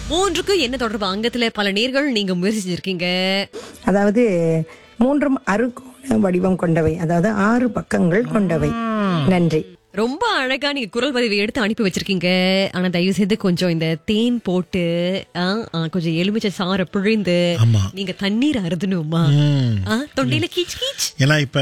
மூன்றுக்கு என்ன தொடர்பு அங்கத்துல பல நேர்கள் நீங்க முயற்சி செஞ்சிருக்கீங்க அதாவது மூன்றும் அறுகோண வடிவம் கொண்டவை அதாவது ஆறு பக்கங்கள் கொண்டவை நன்றி ரொம்ப அழகா நீங்க குரல் பதிவை எடுத்து அனுப்பி வச்சிருக்கீங்க ஆனா தயவு செய்து கொஞ்சம் இந்த தேன் போட்டு ஆ, ஆ, கொஞ்சம் எலுமிச்சை சாறை பிழிந்து ஆமா. நீங்க தண்ணீர் அருதணுமா ம். ஆ, தொண்டையில கீச் கீச் ஏன்னா இப்ப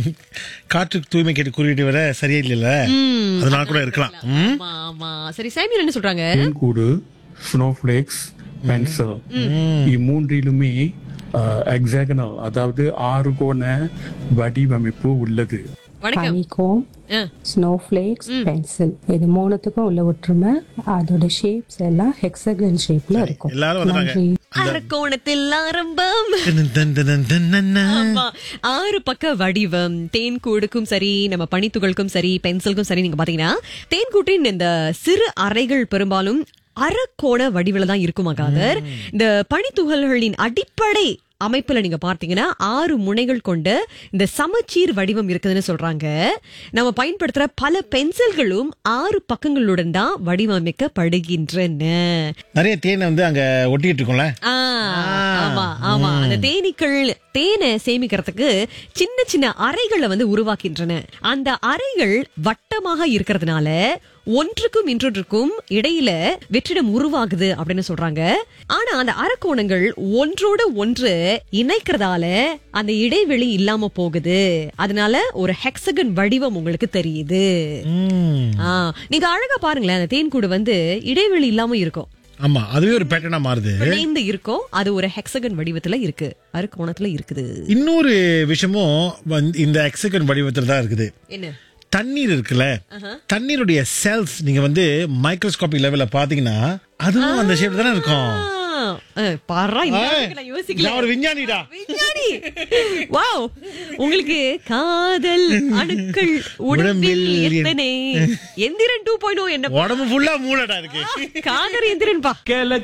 காற்று தூய்மை கேட்டு குறியீட்டு வர சரியா இல்லைல்ல அதனால கூட இருக்கலாம் ம். ஆமா ஆமா சரி சாமியல் என்ன சொல்றாங்க கூடு ஸ்னோஃப்ளேக்ஸ் பென்சில் இம்மூன்றிலுமே எக்ஸாகனல் அதாவது ஆறுகோண வடிவமைப்பு உள்ளது வணக்கம் ஹனிகோம் ஆ, ஸ்னோஃப்ளேக்ஸ் பென்சில் இது மூணுத்துக்கும் உள்ள ஒற்றுமை அதோட ஷேப்ஸ் எல்லாம் ஹெக்ஸகன் ஷேப்ல இருக்கும் எல்லாரும் வந்துட்டாங்க. நன்றி அரக்கோணத்தில் ஆரம்பம் தன் தன் தன் தன் தன் தன். ஆமா ஆறு பக்க வடிவம் தேன் கூடுக்கும் சரி நம்ம பனித்துகளுக்கும் சரி பென்சிலுக்கும் சரி நீங்க பாத்தீங்கன்னா தேன் கூட்டின் இந்த சிறு அறைகள் பெரும்பாலும் அரைக்கோண வடிவில தான் இருக்குமா காதர் இந்த பனித்துகள்களின் அடிப்படை அமைப்புல நீங்க பார்த்தீங்கன்னா ஆறு முனைகள் கொண்ட இந்த சமச்சீர் வடிவம் இருக்குதுன்னு சொல்றாங்க நம்ம பயன்படுத்துற பல பென்சில்களும் ஆறு பக்கங்களுடன் தான் வடிவமைக்கப்படுகின்றன நிறைய தேனை வந்து அங்க ஒட்டிட்டு இருக்கோம்ல ஆ, ஆமா ஆமா அந்த தேனீக்கள் தேனை சேமிக்கிறதுக்கு சின்ன சின்ன அறைகளை வந்து உருவாக்கின்றன அந்த அறைகள் வட்டமாக இருக்கிறதுனால ஒன்றுக்கும் இன்னொன்றுக்கும் இடையில வெற்றிடம் உருவாகுது அப்படின்னு சொல்றாங்க ஆனா அந்த அரைக்கோணங்கள் ஒன்றோட ஒன்று இணைக்கிறதால அந்த இடைவெளி இல்லாம போகுது அதனால ஒரு ஹெக்ஸகன் வடிவம் உங்களுக்கு தெரியுது ம். ஆ, நீங்க அழகா பாருங்களேன் அந்த தேன்கூடு வந்து இடைவெளி இல்லாம இருக்கும் ஆமா அதுவே ஒரு பேட்டர்னா மாறுது பிணைந்து இருக்கும் அது ஒரு ஹெக்ஸகன் வடிவத்துல இருக்கு அறுகோணத்துல இருக்குது இன்னொரு விஷயமும் வந்து இந்த எக்ஸகன் வடிவத்தில் தான் இருக்குது என்ன தண்ணீர் இருக்குல்ல தண்ணீருடைய செல்ஸ் நீங்க வந்து மைக்ரோஸ்கோபிக் லெவல்ல பாத்தீங்கன்னா அதுவும் அந்த ஷேப் தானே இருக்கும் ஆ, ஆ, பாரா, இந்த ஏய், அளவுக்கு நான் யோசிக்கல. நான் ஒரு விஞ்ஞானிடா விஞ்ஞானி வாவ் உங்களுக்கு காதல் அணுக்கள் உடம்பில் உடம்பில் எத்தனை எந்திரன் டூ பாயிண்ட் என்ன உடம்பு ஃபுல்லா மூளடா இருக்கு காதல் எந்திரன் பா